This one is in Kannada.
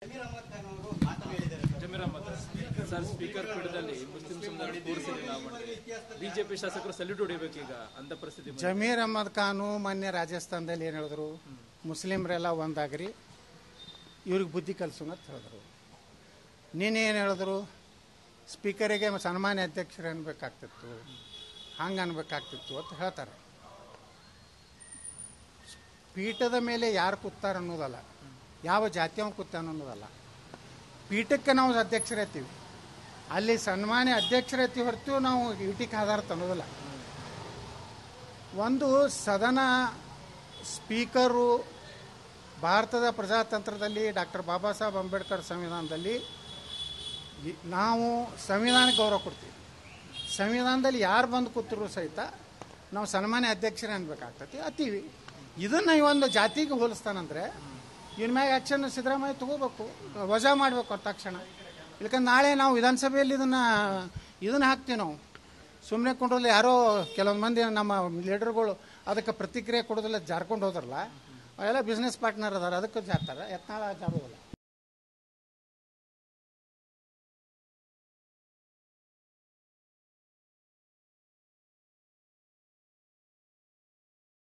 ಜಮೀರ್ ಅಹಮದ್ ಸರ್ ಸ್ಪೀಕರ್ ಪೀಠದಲ್ಲಿ ಮುಸ್ಲಿಂ ಸಮುದಾಯ ಕೂರಿಸಿಲ್ಲ ಬಿಜೆಪಿ ಶಾಸಕರು ಸಲ್ಯೂಟ್ ಹೊಡಿಬೇಕೀಗ ಅಂತ ಪರಿಸ್ಥಿತಿ ಬಂದಿದೆ. ಜಮೀರ್ ಅಹಮದ್ ಖಾನು ಮೊನ್ನೆ ರಾಜಸ್ಥಾನದಲ್ಲಿ ಏನು ಹೇಳಿದ್ರು ಮುಸ್ಲಿಮ್ರೆಲ್ಲ ಒಂದಾಗ್ರಿ ಇವ್ರಿಗೆ ಬುದ್ಧಿ ಕಲಿಸೋಣ ಅಂತ ಹೇಳಿದ್ರು ನೀನು ಏನು ಹೇಳಿದ್ರು ಸ್ಪೀಕರಿಗೆ ಸನ್ಮಾನ್ಯ ಅಧ್ಯಕ್ಷರು ಅನ್ಬೇಕಾಗ್ತಿತ್ತು ಹಂಗೆ ಅನ್ಬೇಕಾಗ್ತಿತ್ತು ಅಂತ ಹೇಳ್ತಾರೆ ಪೀಠದ ಮೇಲೆ ಯಾರು ಕೂತಾರ ಅನ್ನೋದಲ್ಲ ಯಾವ ಜಾತಿಯವ ಕೂತಾನ ಅನ್ನೋದಲ್ಲ ಪೀಠಕ್ಕೆ ನಾವು ಅಧ್ಯಕ್ಷರೈತೀವಿ ಅಲ್ಲಿ ಸನ್ಮಾನ್ಯ ಅಧ್ಯಕ್ಷರೈತಿ ಹೊರತು ನಾವು ಯುಟಿಕ್ ಆಧಾರ ಅನ್ನೋದಿಲ್ಲ ಒಂದು ಸದನ ಸ್ಪೀಕರು ಭಾರತದ ಪ್ರಜಾತಂತ್ರದಲ್ಲಿ ಡಾಕ್ಟರ್ ಬಾಬಾ ಸಾಹೇಬ್ ಅಂಬೇಡ್ಕರ್ ಸಂವಿಧಾನದಲ್ಲಿ ಇ- ನಾವು ಸಂವಿಧಾನಕ್ಕೆ ಗೌರವ ಕೊಡ್ತೀವಿ ಸಂವಿಧಾನದಲ್ಲಿ ಯಾರು ಬಂದು ಕೂತರು ಸಹಿತ ನಾವು ಸನ್ಮಾನ್ಯ ಅಧ್ಯಕ್ಷರೇ ಅನ್ಬೇಕಾಗ್ತೈತಿ ಅತ್ತೀವಿ ಇದನ್ನು ಒಂದು ಜಾತಿಗೆ ಹೋಲಿಸ್ತಾನಂದ್ರೆ ಇವ್ನ ಮ್ಯಾಗ ಆ್ಯಕ್ಷನ್ ಸಿದ್ದರಾಮಯ್ಯ ತಗೋಬೇಕು ವಜಾ ಮಾಡಬೇಕು ತಕ್ಷಣ ಇಲ್ಕಂದ್ರೆ ನಾಳೆ ನಾವು ವಿಧಾನಸಭೆಯಲ್ಲಿ ಇದನ್ನು ಇದನ್ನು ಹಾಕ್ತೀವಿ ನಾವು ಸುಮ್ಮನೆ ಕೊಂಡ್ರಲ್ಲ ಯಾರೋ ಕೆಲವೊಂದು ಮಂದಿ ನಮ್ಮ ಲೀಡರ್ಗಳು ಅದಕ್ಕೆ ಪ್ರತಿಕ್ರಿಯೆ ಕೊಡೋದಿಲ್ಲ ಜಾರ್ಕೊಂಡು ಹೋದ್ರಲ್ಲ ಅವೆಲ್ಲ ಬಿಸ್ನೆಸ್ ಪಾರ್ಟ್ನರ್ ಅದಾರ ಅದಕ್ಕೆ ಜಾರ್ತಾರೆ ಯತ್ನಾಳ ಜಾರೋದಿಲ್ಲ